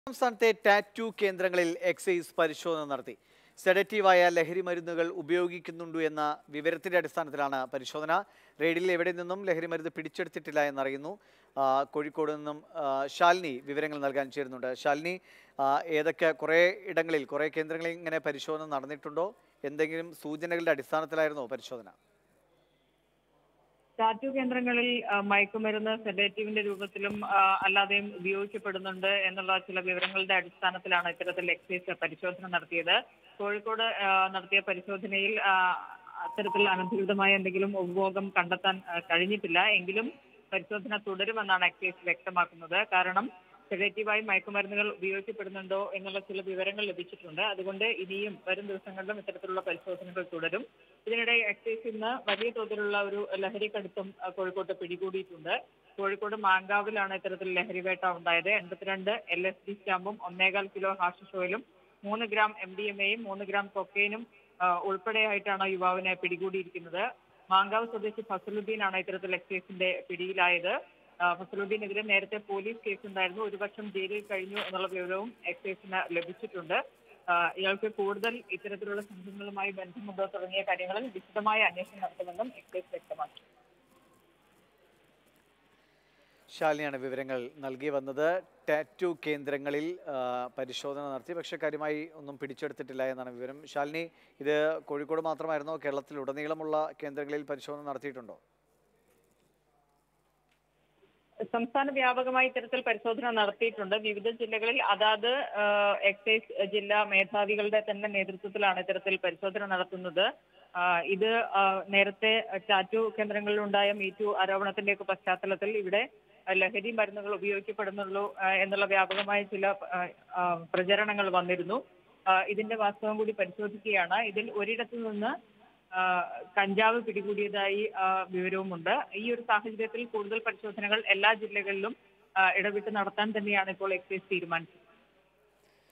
സംസ്ഥാനത്തെ ടാറ്റു കേന്ദ്രങ്ങളിൽ എക്സൈസ് പരിശോധന നടത്തി സെഡറ്റീവായ ലഹരി മരുന്നുകൾ ഉപയോഗിക്കുന്നുണ്ടോ എന്ന വിവരത്തിന്റെ അടിസ്ഥാനത്തിലാണ് പരിശോധന റെയ്ഡിൽ എവിടെ നിന്നും ലഹരി മരുന്ന് പിടിച്ചെടുത്തിട്ടില്ല എന്നറിയുന്നു ആ, കോഴിക്കോട് നിന്നും ആ, ശാലിനി വിവരങ്ങൾ നൽകാൻ ചേരുന്നുണ്ട് ശാലിനി ആ, ഏതൊക്കെ കുറേ ഇടങ്ങളിൽ കുറേ കേന്ദ്രങ്ങളിൽ ഇങ്ങനെ പരിശോധന നടന്നിട്ടുണ്ടോ എന്തെങ്കിലും സൂചനകളുടെ അടിസ്ഥാനത്തിലായിരുന്നോ പരിശോധന ടാറ്റു കേന്ദ്രങ്ങളിൽ ആ, മയക്കുമരുന്ന് സെഡേറ്റീവിന്റെ രൂപത്തിലും ആ, അല്ലാതെയും ഉപയോഗിക്കപ്പെടുന്നുണ്ട് എന്നുള്ള ചില വിവരങ്ങളുടെ അടിസ്ഥാനത്തിലാണ് ഇത്തരത്തിൽ എക്സൈസ് പരിശോധന നടത്തിയത് കോഴിക്കോട് ആ, നടത്തിയ പരിശോധനയിൽ ആ, അത്തരത്തിൽ അനധികൃതമായ എന്തെങ്കിലും ഉപഭോഗം കണ്ടെത്താൻ ആ, കഴിഞ്ഞിട്ടില്ല എങ്കിലും പരിശോധന തുടരുമെന്നാണ് എക്സൈസ് വ്യക്തമാക്കുന്നത് കാരണം സെഡേറ്റീവായി മയക്കുമരുന്നുകൾ ഉപയോഗിക്കപ്പെടുന്നുണ്ടോ എന്നുള്ള ചില വിവരങ്ങൾ ലഭിച്ചിട്ടുണ്ട് അതുകൊണ്ട് ഇനിയും വരും ദിവസങ്ങളിലും ഇത്തരത്തിലുള്ള പരിശോധനകൾ തുടരും ഇതിനിടെ എക്സൈസ് ഇന്ന് വലിയ തോതിലുള്ള ഒരു ലഹരി കടുത്തം ആ, കോഴിക്കോട്ട് പിടികൂടിയിട്ടുണ്ട് കോഴിക്കോട് മാങ്കാവിലാണ് ഇത്തരത്തിൽ ലഹരി വേട്ട ഉണ്ടായത് എൺപത്തിരണ്ട് എൽ എസ് ഡി സ്റ്റാമ്പും ഒന്നേകാൽ കിലോ ഹാഷിഷ് ഓയിലും മൂന്ന് ഗ്രാം എം ഡി എം എയും മൂന്ന് ഗ്രാം കൊക്കൈനും ആ, ഉൾപ്പെടെയായിട്ടാണ് യുവാവിനെ പിടികൂടിയിരിക്കുന്നത് മാങ്കാവ് സ്വദേശി ഫസലുദ്ദീനാണ് ഇത്തരത്തിൽ എക്സൈസിന്റെ പിടിയിലായത് ആ, ഫസലുദ്ദീനെതിരെ നേരത്തെ പോലീസ് കേസുണ്ടായിരുന്നു ഒരു വർഷം ജയിലിൽ കഴിഞ്ഞു എന്നുള്ള വിവരവും എക്സൈസിന് ലഭിച്ചിട്ടുണ്ട് ആ, ഇയാൾക്ക് കൂടുതൽ ഇത്തരത്തിലുള്ള സംഘങ്ങളുമായി ബന്ധമുണ്ടോ തുടങ്ങിയ കാര്യങ്ങളിൽ വിശദമായ അന്വേഷണം നടത്തുമെന്നും എക്സൈസ് വ്യക്തമാക്കി ശാലിനിയാണ് വിവരങ്ങൾ നൽകി വന്നത് ടാറ്റു കേന്ദ്രങ്ങളിൽ ആ, പരിശോധന നടത്തി പക്ഷേ കാര്യമായി ഒന്നും പിടിച്ചെടുത്തിട്ടില്ല എന്നാണ് വിവരം ശാലിനി ഇത് കോഴിക്കോട് മാത്രമായിരുന്നോ കേരളത്തിൽ ഉടനീളമുള്ള കേന്ദ്രങ്ങളിൽ പരിശോധന നടത്തിയിട്ടുണ്ടോ സംസ്ഥാന വ്യാപകമായി ഇത്തരത്തിൽ പരിശോധന നടത്തിയിട്ടുണ്ട് വിവിധ ജില്ലകളിൽ അതാത് ആ, എക്സൈസ് ജില്ലാ മേധാവികളുടെ തന്നെ നേതൃത്വത്തിലാണ് ഇത്തരത്തിൽ പരിശോധന നടത്തുന്നത് ആ, ഇത് ആ, നേരത്തെ ടാറ്റു കേന്ദ്രങ്ങളിലുണ്ടായ മീറ്റു ആരോപണത്തിന്റെയൊക്കെ പശ്ചാത്തലത്തിൽ ഇവിടെ ലഹരി മരുന്നുകൾ ഉപയോഗിക്കപ്പെടുന്നുള്ളൂ ആ, എന്നുള്ള വ്യാപകമായ ചില ആ, ആ, പ്രചരണങ്ങൾ വന്നിരുന്നു ആ, ഇതിന്റെ വാസ്തവം കൂടി പരിശോധിക്കുകയാണ് ഇതിൽ ഒരിടത്തു നിന്ന് ആ, കഞ്ചാവ് പിടികൂടിയതായി ആ, വിവരവുമുണ്ട് ഈ ഒരു സാഹചര്യത്തിൽ കൂടുതൽ പരിശോധനകൾ എല്ലാ ജില്ലകളിലും ആ, ഇടവിട്ട് നടത്താൻ തന്നെയാണ് ഇപ്പോൾ എക്സൈസ് തീരുമാനിച്ചത്